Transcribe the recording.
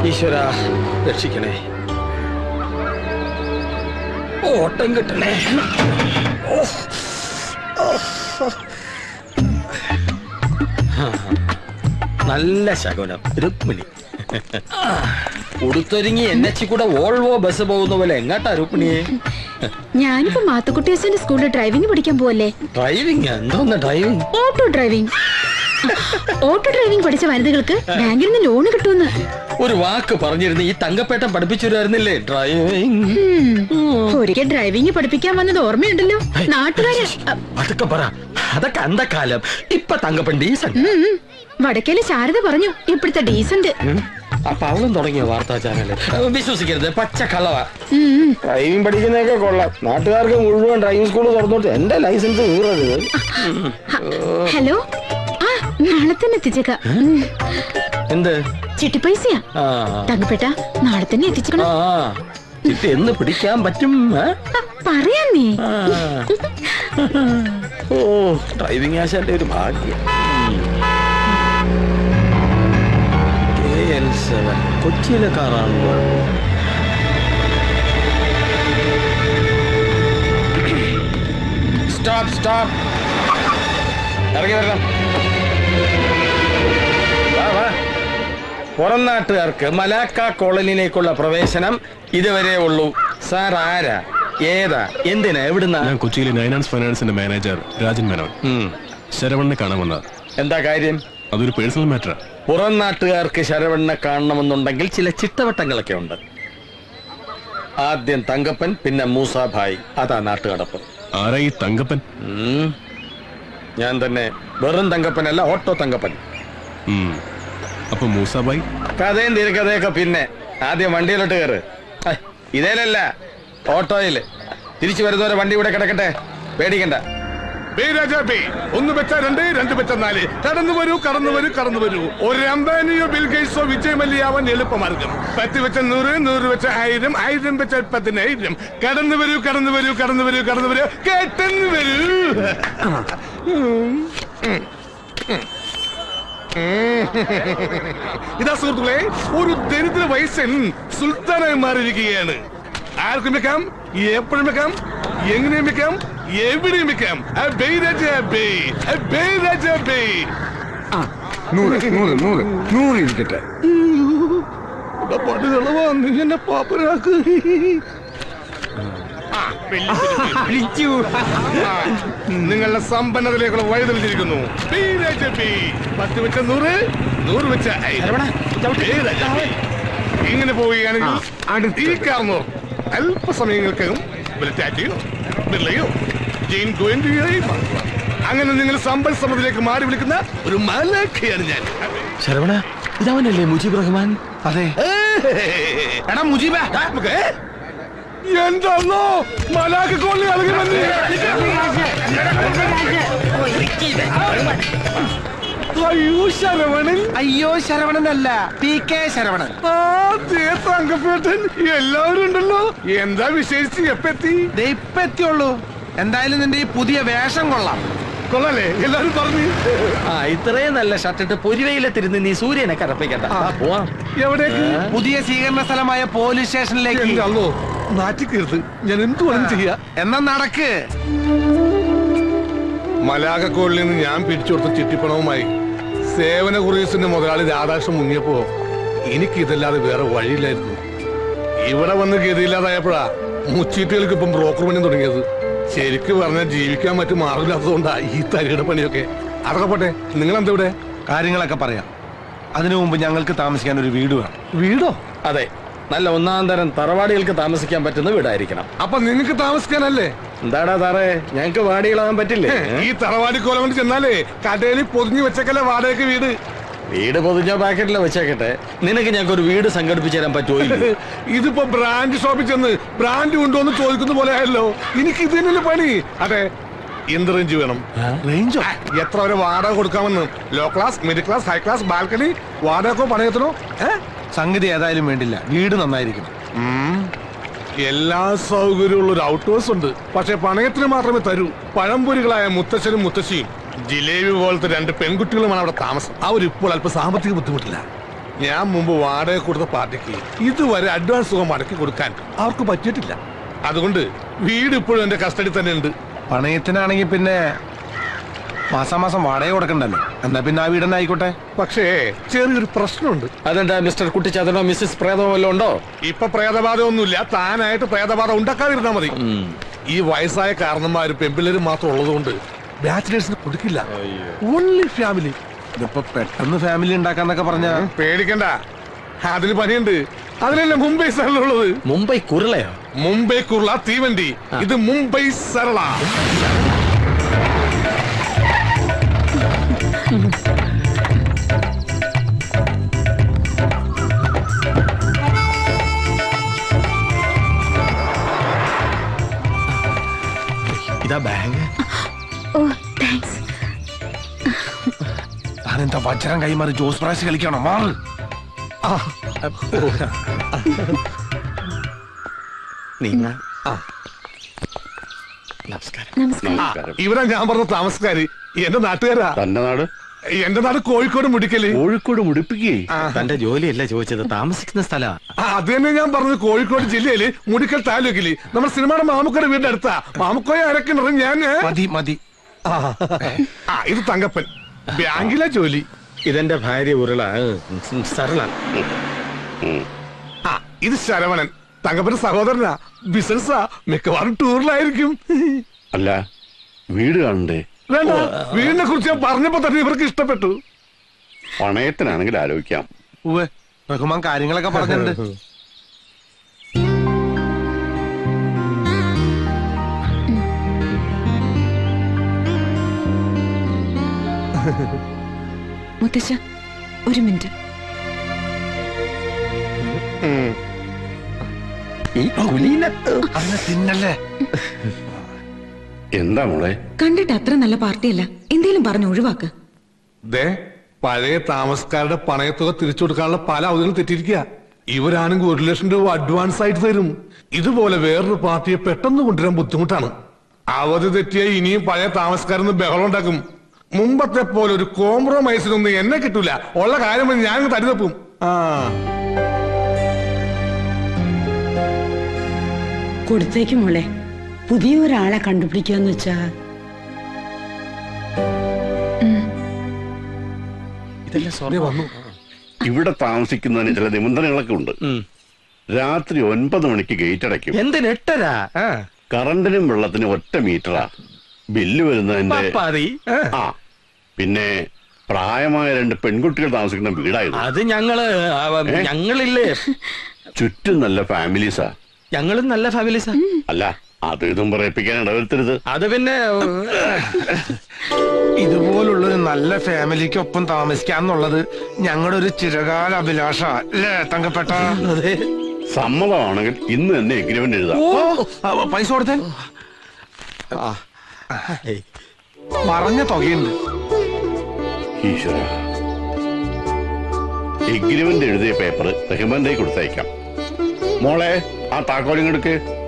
ഈശ്വര രക്ഷിക്കണേ ഓട്ടം കിട്ടണേ ഓ. ഓ. ആ. നല്ല ശകുനം രുക്മിണി ഉടുത്തൊരുങ്ങി എൻ എച്ച് കൂടെ വോൾവോ ബസ് പോകുന്ന പോലെ എങ്ങാട്ടാ രുക്മിണിയെ ഞാനിപ്പോ മാത്തുക്കുട്ടിയച്ഛന്റെ സ്കൂളിൽ ഡ്രൈവിംഗ് പഠിക്കാൻ പോവല്ലേ ഡ്രൈവിംഗ് എന്തോന്ന് driving auto driving auto driving പഠിച്ച വനിതകൾക്ക് ബാങ്കിൽ നിന്ന് ലോൺ കിട്ടുമെന്ന് ഒരു വാക്ക് പറഞ്ഞിരുന്നു ഈ തങ്കപ്പേട്ടൻ പഠിപ്പിച്ചു തരുന്നില്ലേ ഡ്രൈവിംഗ് ഉം. ഒരിക്കൽ ഡ്രൈവിംഗ് പഠിപ്പിക്കാൻ വന്നത് ഓർമ്മയുണ്ടല്ലോ നാട്ടുകാര് അ, അതൊക്കെ പറ അതൊക്കെ അന്തക്കാലം ഇപ്പൊ തങ്കപ്പൻ ഡീസൻ ഉം, ഉം. വടക്കേലെ ശാരദ പറഞ്ഞു ഇപ്പോഴത്തെ ഡീസന്റ് അപ്പൊ അവളും തുടങ്ങിയ വാർത്താ ചാനല് വിശ്വസിക്കരുത് പച്ച കളവാ ഉം, ഉം. ഡ്രൈവിംഗ് പഠിക്കുന്നതൊക്കെ കൊള്ളാം നാട്ടുകാർക്ക് മുഴുവൻ ഡ്രൈവിംഗ് സ്കൂൾ തുറന്നോട്ട് എന്റെ ലൈസൻസ് കീറരുത് ഹലോ ആ നാളെ തന്നെ എത്തിച്ചേക്കാം ഉം. എന്ത് ചിട്ടിപ്പൈസയാ ആ തങ്കപ്പെട്ട നാളെ തന്നെ ആ എത്തിച്ചേക്കണം ഇത് എന്ന് പിടിക്കാൻ പറ്റും ആ? ആ, പറയാന്നേ ആ. ഓ ഡ്രൈവിംഗ് ആശാന്റെ ഒരു ഭാഗ്യം കെ എൽ സെവൻ കൊച്ചിയിലെ കാറാണല്ലോ സ്റ്റോപ്പ് സ്റ്റോപ്പ് ഇറങ്ങി വരണം വാ വാ പുറം നാട്ടുകാർക്ക് മലാക്ക കോളനിയിലേക്കുള്ള പ്രവേശനം ഇതുവരെ ഉള്ളൂ സാർ ആരാ ഏതാ എന്തിനാ എവിടുന്നാ ഞാൻ കൊച്ചിയിലെ നൈനാൻസ് ഫൈനാൻസിന്റെ മാനേജർ രാജൻ മേനോൻ ഉം. ശരവണ്ണനെ കാണാൻ വന്നത് എന്താ കാര്യം അതൊരു പേഴ്സണൽ മാറ്ററാ പുറം നാട്ടുകാർക്ക് ശരവണ്ണ കാണണമെന്നുണ്ടെങ്കിൽ ചില ചിട്ടവട്ടങ്ങളൊക്കെ ഉണ്ട് ആദ്യം തങ്കപ്പൻ പിന്നെ മൂസാഭായ് അതാ നാട്ടുകടപ്പ് ആരാ ഈ തങ്കപ്പൻ ഉം. ഞാൻ തന്നെ വെറും തങ്കപ്പനല്ല ഓട്ടോ തങ്കപ്പൻ ഉം. അപ്പൊ മൂസാബായി കഥയും തിരക്കഥയൊക്കെ പിന്നെ ആദ്യം വണ്ടിയിലോട്ട് കയറ് ഹൈ, ഇതേലല്ല ഓട്ടോയില് തിരിച്ചു വരുന്നവരെ വണ്ടി ഇവിടെ കിടക്കട്ടെ പേടിക്കണ്ട ബേ രാജാ ബേ ഒന്ന് വെച്ച രണ്ട് രണ്ട് വെച്ച നാല് കടന്നു വരൂ കടന്നു വരൂ കടന്നു വരൂ ഒരു അംബാനിയോ ബിൽഗേറ്റ്സോ വിജയമല്ലിയാവാൻ എളുപ്പമാർഗം പത്ത് വെച്ച നൂറ് നൂറ് വെച്ച ആയിരം ആയിരം വെച്ച പതിനായിരം കടന്നു വരൂ കടന്നു വരൂ കടന്നു വരൂ കടന്നു വരൂ കേട്ടെന്ന് വരൂ ഇതാ സുഹൃത്തുക്കളെ ഒരു ദരിദ്ര വയസ്സൻ സുൽത്താനായി മാറിയിരിക്കുകയാണ് ആർക്കും വെക്കാം എപ്പോഴും വെക്കാം എങ്ങനെയും വെക്കാം എവിടെയും വെക്കാം അബേ രാജാ ബേ അബേ രാജാ ബേ നൂറ് നൂറ് നൂറ് നൂറ് ഇരിക്കട്ടെ പടുകളവാ നീ എന്നെ പാപ്പരാക്ക് ആ, നിങ്ങളുടെ സമ്പന്നതയിലേക്കുള്ള വഴി തെളിഞ്ഞിരിക്കുന്നു ബേ രാജാ ബേ. പത്ത് വെച്ച നൂറ് നൂറ് വെച്ച ആയിരം. ബേ രാജാ ബേ. ഇങ്ങനെ പോവുകയാണെങ്കിൽ ഈ കാർന്നോർ അല്പസമയങ്ങൾക്കകം വല്ല ടാറ്റയോ ബിർളയോ ജെയിൻ ഗോയന്റിയായി മാറുക അങ്ങനെ നിങ്ങൾ സമ്പൽ സമൃദ്ധിയിലേക്ക് മാറി വിളിക്കുന്ന ഒരു മലക്കയാണ് ഞാൻ ശരവണ ഇതവനല്ലേ മുജീബ് റഹ്മാൻ അതെ എടാ മുജീബ എന്താണോ മലാക്ക് കോളി ഇറങ്ങി വന്ന് അയ്യോ ശരവണൻ അയ്യോ ശരവണനല്ല പി കെ ശരവണൻ ആ ദേ തങ്കപ്പേട്ടൻ എല്ലാവരും ഉണ്ടല്ലോ എന്താ വിശേഷിച്ച് എപ്പെത്തി ദേ ഇപ്പൊ എത്തിയുള്ളൂ എന്തായാലും നിന്റെ ഈ പുതിയ വേഷം കൊള്ളാം കൊള്ളാലേ എല്ലാരും പറഞ്ഞു ആ ഇത്രയും നല്ല ഷർട്ടിട്ട് പൊരിവയിലെത്തിരുന്ന് നീ സൂര്യനെ കറപ്പിക്കണ്ട ആ, പോവാം എവിടേക്ക് പുതിയ സ്വീകരണ സ്ഥലമായ പോലീസ് സ്റ്റേഷനിലേക്ക് എന്റെ അല്ലോ നാറ്റിക്കരുത് ഞാൻ എന്തു വേണം ചെയ്യാ എന്നാ നടക്ക് മലാകക്കോളിൽ നിന്ന് ഞാൻ പിടിച്ചു കൊടുത്ത ചിട്ടിപ്പണവുമായി സേവന കുറീസിന്റെ മുതലാളി രാധാകൃഷ്ണൻ മുങ്ങിയപ്പോ എനിക്ക് ഇതല്ലാതെ വേറെ വഴിയില്ലായിരുന്നു ഇവിടെ വന്ന് ഗതിയില്ലാതായപ്പോഴാ മുച്ചീട്ടുകൾക്ക് ഇപ്പം ബ്രോക്കർ പണി തുടങ്ങിയത് ശരിക്ക് പറഞ്ഞാൽ ജീവിക്കാൻ മറ്റു മാർഗമില്ലാത്തതുകൊണ്ടാ ഈ തരിയുടെ പണിയൊക്കെ അതൊക്കെ പോട്ടെ നിങ്ങൾ എന്താ ഇവിടെ കാര്യങ്ങളൊക്കെ പറയാം അതിനു മുമ്പ് ഞങ്ങൾക്ക് താമസിക്കാൻ ഒരു വീട് വേണം വീടോ അതെ നല്ല ഒന്നാം തരം തറവാടികൾക്ക് താമസിക്കാൻ പറ്റുന്ന വീടായിരിക്കണം അപ്പൊ നിങ്ങൾക്ക് താമസിക്കാനല്ലേ എന്താടാ സാറേ ഞങ്ങക്ക് വാടികളാകാൻ പറ്റില്ലേ ഈ തറവാടി കോലം കൊണ്ട് ചെന്നാലേ കടയിൽ പൊതിഞ്ഞു വെച്ചക്കല്ലേ വാടകയ്ക്ക് വീട് വീട് പൊതിഞ്ഞ പാക്കറ്റിൽ വെച്ചേക്കട്ടെ നിനക്ക് ഞങ്ങൾക്ക് ഒരു വീട് സംഘടിപ്പിച്ചു തരാൻ പറ്റുമോ ഇല്ലയോ? ഇതിപ്പോ ബ്രാൻഡ് ഷോപ്പിൽ ചെന്ന് ബ്രാൻഡ് കൊണ്ടുവന്ന് ചോദിക്കുന്ന പോലെ ആയല്ലോ എനിക്ക് ഇത് തന്നെയല്ലേ പണി അതെ എന്ത് റേഞ്ച് വേണം റേഞ്ചോ എത്ര വരെ വാടക കൊടുക്കാമെന്ന് low class middle class high class balcony വാടകക്കോ പണയത്തിനോ ഏ? സംഗതി ഏതായാലും വേണ്ടില്ല വീട് നന്നായിരിക്കണം ഉം. എല്ലാ സൗകര്യമുള്ള ഒരു ഔട്ട് ഹൗസ് ഉണ്ട് പക്ഷെ പണയത്തിന് മാത്രമേ തരൂ പഴംപൊരികളായ മുത്തശ്ശനും മുത്തശ്ശിയും ജിലേബി പോലത്തെ രണ്ട് പെൺകുട്ടികളുമാണ് അവിടെ താമസം അവരിപ്പോൾ അല്പം സാമ്പത്തിക ബുദ്ധിമുട്ടില്ല ഞാൻ മുമ്പ് വാടക കൊടുത്ത പാർട്ടിക്ക് ഇതുവരെ അഡ്വാൻസ് തുക മടക്കി കൊടുക്കാൻ അവർക്ക് പറ്റിയിട്ടില്ല അതുകൊണ്ട് വീട് ഇപ്പോഴും എന്റെ കസ്റ്റഡി തന്നെ ഉണ്ട് പണയത്തിനാണെങ്കിൽ പിന്നെ മാസാമാസം വാടക കൊടുക്കണ്ടല്ലോ എന്നാ പിന്നെ ആ വീടന്നെ ആയിക്കോട്ടെ പക്ഷേ ചെറിയൊരു പ്രശ്നമുണ്ട് അതെന്താ മിസ്റ്റർ കുട്ടിച്ചാത്തനോ മിസ്സസ് പ്രേതമോ വല്ലതും ഉണ്ടോ ഇപ്പൊ പ്രേതബാധ ഒന്നുമില്ല താനായിട്ട് പ്രേതബാധ ഉണ്ടാക്കാതിരുന്നാ മതി ഈ വയസ്സായ കാരണന്മാരും പെമ്പിള്ളേരും മാത്രം ഉള്ളതുകൊണ്ട് ബാച്ചിലേഴ്സിന് കൊടുക്കില്ല ഓൺലി ഫാമിലി ഇതിപ്പോ പെട്ടെന്ന് ഫാമിലി ഉണ്ടാക്കാന്നൊക്കെ പറഞ്ഞ പേടിക്കണ്ട അതിന് പണിയുണ്ട് അതിനല്ലേ മുംബൈ സരളുള്ളത് മുംബൈ കുരുളയോ മുംബൈ കുർള തീവണ്ടി ഇത് മുംബൈ സരള ഇതാ ബാങ്ക് ഓ താങ്ക്സ് താനെന്താ വജ്രം കൈമാറി ജോസ് പ്രാശ് കളിക്കണോ മാറ് നീങ്ങ നമസ്കാരം നമസ്കാരം ഇവരാ ഞാൻ പറഞ്ഞ താമസക്കാര് എന്റെ നാട്ടുകാരാ തന്റെ നാട് എന്റെ നാട് കോഴിക്കോട് മുടിക്കല് കോഴിക്കോട് മുടിപ്പിക്കേ തന്റെ ജോലിയല്ല ചോദിച്ചത് താമസിക്കുന്ന സ്ഥല ആ, അത് തന്നെ ഞാൻ പറഞ്ഞത് കോഴിക്കോട് ജില്ലയില് മുടിക്കൽ താലൂക്കില് നമ്മുടെ സിനിമയുടെ മാമുക്കയുടെ വീടിന്റെ അടുത്താ മാമുക്കോയെ അരക്കിണറും ഞാൻ മതി മതി ആ ഇത് തങ്കപ്പൻ ബാങ്കിലെ ജോലി ഇതെന്റെ ഭാര്യ ഉരുള ഉം, സരള ആ ഇത് ശരവണൻ തങ്കപ്പന്റെ സഹോദരനാ ബിസിനസ്സാ മിക്കവാറും ടൂറിലായിരിക്കും അല്ല വീട് കാണണ്ടേ വേണ്ട വീടിനെ കുറിച്ച് ഞാൻ പറഞ്ഞപ്പോ തന്നെ ഇവർക്ക് ഇഷ്ടപ്പെട്ടു പണയത്തിനാണെങ്കിൽ ആലോചിക്കാം ഉവ്വ് റഹ്മാൻ കാര്യങ്ങളൊക്കെ പറഞ്ഞിട്ടുണ്ട് മുത്തശ്ശ ഒരു മിനിറ്റ് ഈ കുലീനത്ത് അതിനെ തിന്നല്ലേ എന്താ മോളെ കണ്ടിട്ട് അത്ര നല്ല പാർട്ടിയല്ല എന്തേലും പറഞ്ഞു ഒഴിവാക്ക് ദേ പഴയ താമസക്കാരുടെ പണയത്തുക തിരിച്ചു കൊടുക്കാനുള്ള പല അവധികളും തെറ്റിയിരിക്കുക ഇവരാണെങ്കിൽ ഒരു ലക്ഷം രൂപ അഡ്വാൻസ് ആയിട്ട് തരും ഇതുപോലെ വേറൊരു പാർട്ടിയെ പെട്ടെന്ന് കൊണ്ടുവരാൻ ബുദ്ധിമുട്ടാണ് അവധി തെറ്റിയ ഇനിയും പഴയ താമസക്കാരെന്ന് ബഹളം ഉണ്ടാക്കും മുമ്പത്തെ പോലെ ഒരു കോംപ്രമൈസിനൊന്നും എന്നെ കിട്ടൂല ഉള്ള കാര്യം ഞാൻ തരുതപ്പും ആ കൊടുത്തേക്ക് മോളെ പുതിയ ഒരാളെ കണ്ടുപിടിക്കാന്ന് വെച്ചാ ദേ വന്നു ഇവിടെ താമസിക്കുന്നതിന് ചില നിബന്ധനകളൊക്കെ ഉണ്ട് രാത്രി ഒൻപത് മണിക്ക് ഗേറ്റ് അടയ്ക്കും എന്തിന് എട്ടരാ ആ, കറണ്ടിനും വെള്ളത്തിനും ഒറ്റ മീറ്ററാ ബില്ല് വരുന്നതിന്റെ പപ്പാതി ആ. ആ പിന്നെ പ്രായമായ രണ്ട് പെൺകുട്ടികൾ താമസിക്കുന്ന വീടായിരുന്നു അത് ഞങ്ങള് അവ- ഏ? ഞങ്ങളില്ലേ ചുറ്റും നല്ല ഫാമിലീസാ ഞങ്ങളും നല്ല ഫാമിലീസാ അല്ല അത് ഇതും പറയിപ്പിക്കാൻ ഇടവരുത്തരുത് അത് പിന്നെ ഇതുപോലുള്ളൊരു നല്ല ഫാമിലിക്കൊപ്പം താമസിക്കാന്നുള്ളത് ഞങ്ങളുടെ ഒരു ചിരകാല അഭിലാഷ അല്ലേ തങ്കപ്പെട്ട അതെ സമ്മതമാണെങ്കിൽ ഇന്ന് തന്നെ എഗ്രിമെന്റ് എഴുതാം ഓ ആ, പൈസ കൊടുത്തേ ഏയ്. പറഞ്ഞ തുകയുണ്ട് ഈശ്വര എഗ്രിമെന്റ് എഴുതിയ പേപ്പർ റഹ്മാന്റെ കൊടുത്തയക്കാം മോളെ ആ താക്കോലിങ്ങെടുക്ക്